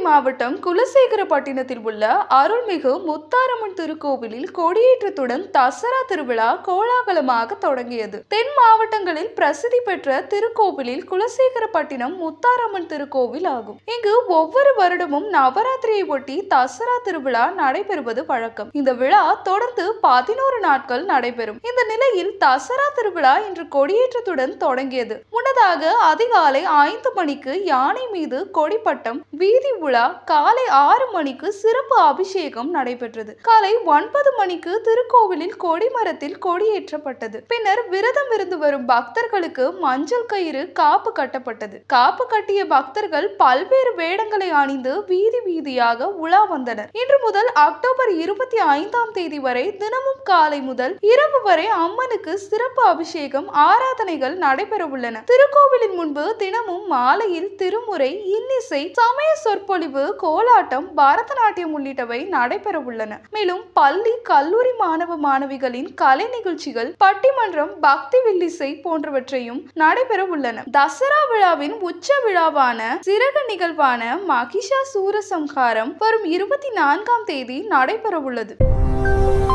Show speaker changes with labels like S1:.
S1: மாவட்டம் குலசேகரப்பட்டினத்தில் உள்ள அருள்மிகு முத்தாரம்மன் திருக்கோவிலில் கொடியேற்றத்துடன் தசரா திருவிழா கோலாகலமாக தொடங்கியது தென் மாவட்டங்களில் பிரசித்தி பெற்ற திருக்கோவிலில் குலசேகரப்பட்டினம் முத்தாரம்மன் திருக்கோவில் ஆகும் இங்கு ஒவ்வொரு வருடமும் நவராத்திரியை ஒட்டி தசரா திருவிழா நடைபெறுவது வழக்கம் இந்த விழா தொடர்ந்து பதினோரு நாட்கள் நடைபெறும் இந்த நிலையில் தசரா திருவிழா இன்று கொடியேற்றத்துடன் தொடங்கியது முன்னதாக அதிகாலை ஐந்து மணிக்கு யானை மீது கொடிப்பட்டம் வீதி உலா காலை ஆறு மணிக்கு சிறப்பு அபிஷேகம் நடைபெற்றது காலை ஒன்பது மணிக்கு திருக்கோவிலில் கொடிமரத்தில் கொடியேற்றப்பட்டது பின்னர் விரதம் இருந்து வரும் பக்தர்களுக்கு மஞ்சள் கயிறு காப்பு கட்டப்பட்டது காப்பு கட்டிய பக்தர்கள் பல்வேறு வேடங்களை அணிந்து வீதி வீதியாக உலா வந்தனர் இன்று முதல் அக்டோபர் இருபத்தி ஐந்தாம் தேதி வரை தினமும் காலை முதல் இரவு வரை அம்மனுக்கு சிறப்பு அபிஷேகம் ஆராதனைகள் நடைபெற உள்ளன திருக்கோவிலின் முன்பு தினமும் மாலையில் திருமுறை இன்னிசை சமய சொற்பொழிவு கோலாட்டம் பரதநாட்டியம் உள்ளிட்டவை நடைபெற உள்ளன மேலும் பள்ளி கல்லூரி மாணவ மாணவிகளின் கலை நிகழ்ச்சிகள் பட்டிமன்றம் பக்தி வில்லிசை போன்றவற்றையும் நடைபெற உள்ளன தசரா விழாவின் உச்ச விழாவான சிறக நிகழ்வான மகிஷா சூரசம்ஹாரம் வரும் இருபத்தி நான்காம் தேதி நடைபெற உள்ளது